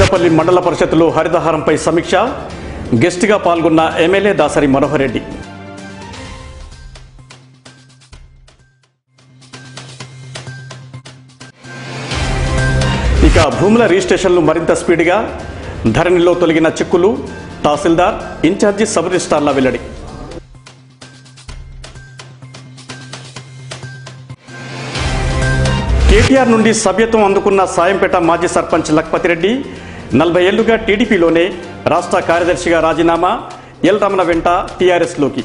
పెద్దపల్లి మండల పరిషత్లో హరితహారంపై సమీక్ష గెస్ట్గా పాల్గొన్న ఎమ్మెల్యే దాసరి మనోహర్ రెడ్డి ఇక భూముల రిజిస్ట్రేషన్లు మరింత స్పీడ్గా ధరణిలో తొలగిన చిక్కులు తహసీల్దార్ ఇన్ఛార్జి సబ్ రిజిస్టార్ల వెల్లడి కేటీఆర్ నుండి సభ్యత్వం అందుకున్న సాయంపేట మాజీ సర్పంచ్ లక్పతిరెడ్డి నలభై ఏళ్లుగా టీడీపీలోనే రాష్ట్ర కార్యదర్శిగా రాజీనామా ఎల్ రమణ వెంట టీఆర్ఎస్లోకి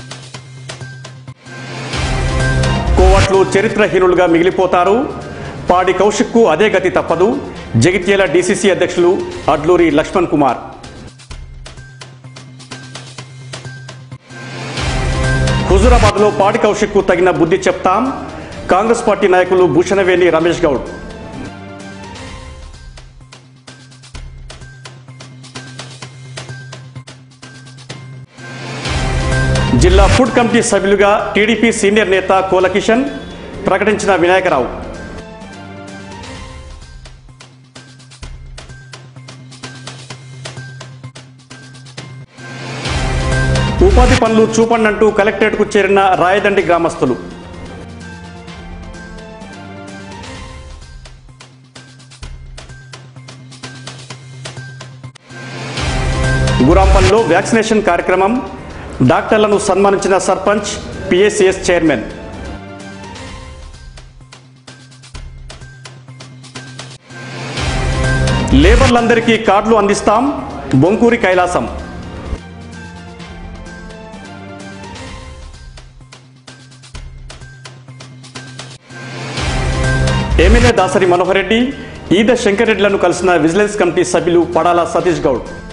కోవట్లు చరిత్రహీనులుగా మిగిలిపోతారు పాడి కౌశిక్కు అదే గతి తప్పదు జగిత్యాల డీసీసీ అధ్యక్షులు అడ్లూరి లక్ష్మణ్ కుమార్ హుజురాబాద్లో పాడి కౌశిక్కు తగిన బుద్ధి చెప్తాం కాంగ్రెస్ పార్టీ నాయకులు భూషణవేణి రమేష్ గౌడ్ జిల్లా ఫుడ్ కమిటీ సభ్యులుగా టీడీపీ సీనియర్ నేత కోలకిషన్ ప్రకటించిన వినాయకరావు ఉపాధి పనులు చూపండంటూ కలెక్టరేట్కు చేరిన రాయదండి గ్రామస్తులు గురాంపల్లిలో వ్యాక్సినేషన్ కార్యక్రమం డాక్టర్లను సన్మానించిన సర్పంచ్ పిఎస్సిఎస్ చైర్మన్ లేబర్లందరికీ కార్డులు అందిస్తాం బొంకూరి కైలాసం ఎమ్మెల్యే దాసరి మనోహర్ రెడ్డి ఈద శంకర్ రెడ్డిలను కలిసిన విజిలెన్స్ కమిటీ సభ్యులు పడాల సతీష్ గౌడ్